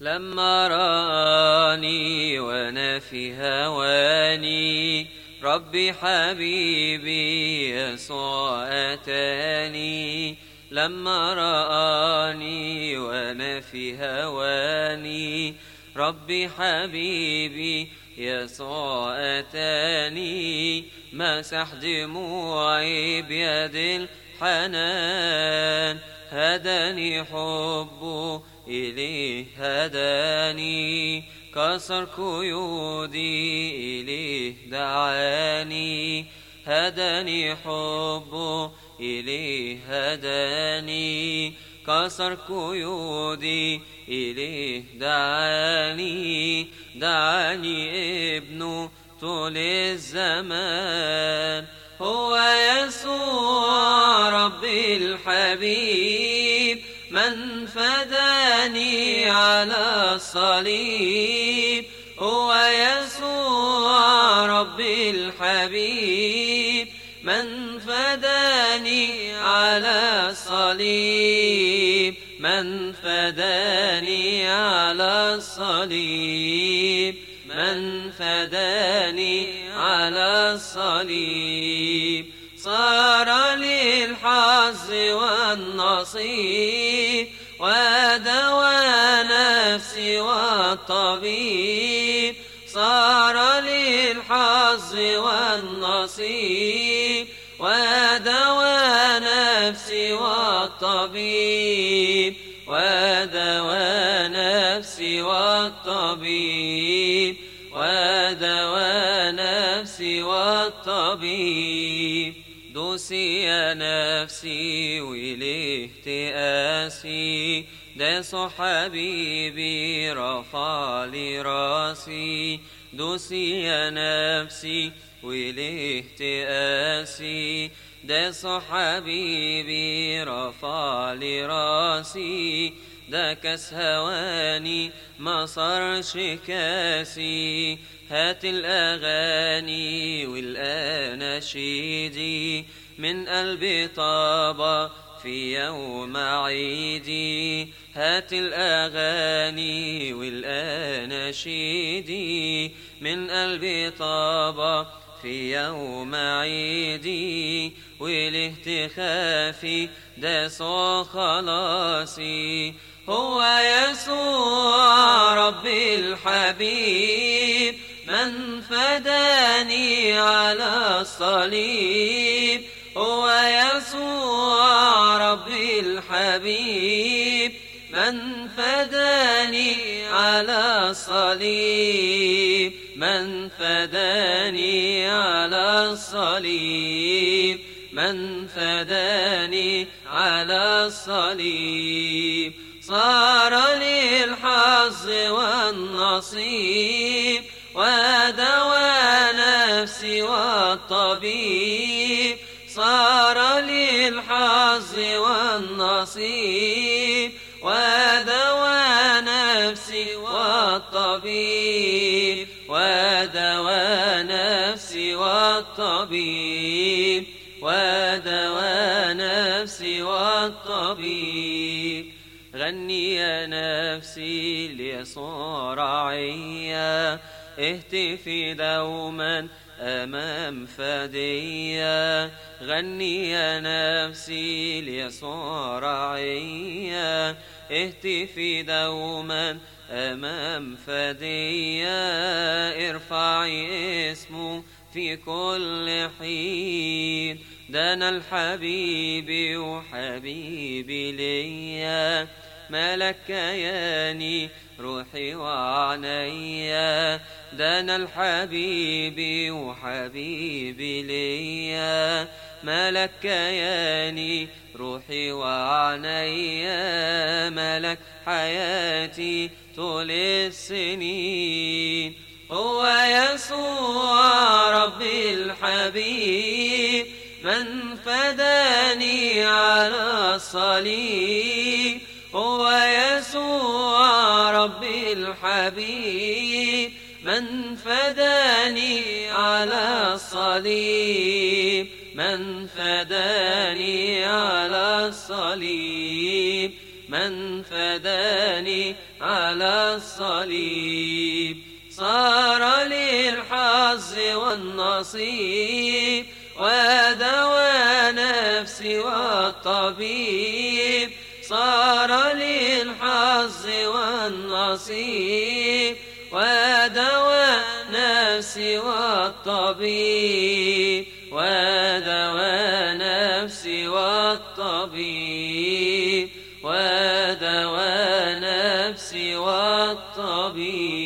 لما راني وانا في هواني ربي حبيبي يسوع اتاني لما رآني وانا في هواني ربي حبيبي يسوع اتاني مسح دموعي بيد الحنان هداني حبه إليه هداني كسر قيودي إليه دعاني هداني حبه إليه هداني كسر قيودي إليه دعاني دعاني ابنه طول الزمان هو يسوع ربي الحبيب من فداني على الصليب هو يسوع ربي الحبيب من فداني على الصليب من فداني على الصليب من فداني على الصليب صار لي الحظ والنصيب ودوى نفسي والطبيب صار لي الحظ والنصيب ودوى نفسي والطبيب ودوى نفسي والطبيب ودوى نفسي والطبيب دوسي يا نفسي وليه تقاسي داس حبيبي رفع لي راسي دوسي يا نفسي وليه تقاسي داس حبيبي رفع لي راسي ده كاس هواني ما صارش كاسي هات الأغاني والأناشيدي من قلبي طابة في يوم عيدي هات الأغاني والأناشيدي من قلبي طابة في يوم عيدي والاهتخافي ده صو خلاصي هو يسوع ربي الحبيب من فداني على الصليب هو يسوع ربي الحبيب من فداني على الصليب من فداني على الصليب من فداني على الصليب صار لي الحظ والنصيب ودوى نفسي والطبيب صار لي الحظ والنصيب ودوى نفسي والطبيب ودوى نفسي والطبيب ودوى نفسي والطبيب غني يا نفسي ليسوع رعيا اهتفي دوما أمام فديا غني يا نفسي ليسوع رعيا اهتفي دوما أمام فديا ارفعي اسمه في كل حين دنا الحبيب وحبيبي ليا ملك كياني روحي وعنيا دنا الحبيب وحبيبي ليا ملك كياني روحي وعنيا ملك حياتي طول السنين هو يسوع ربي الحبيب من فداني على الصليب هو يسوع ربي الحبيب من فداني على الصليب من فداني على الصليب من فداني على على الصليب صار للحظ والنصيب ودوى نفسي والطبيب صار للحظ والنصيب ودوى نفسي والطبيب ودوى نفسي والطبيب ودوى نفسي والطبيب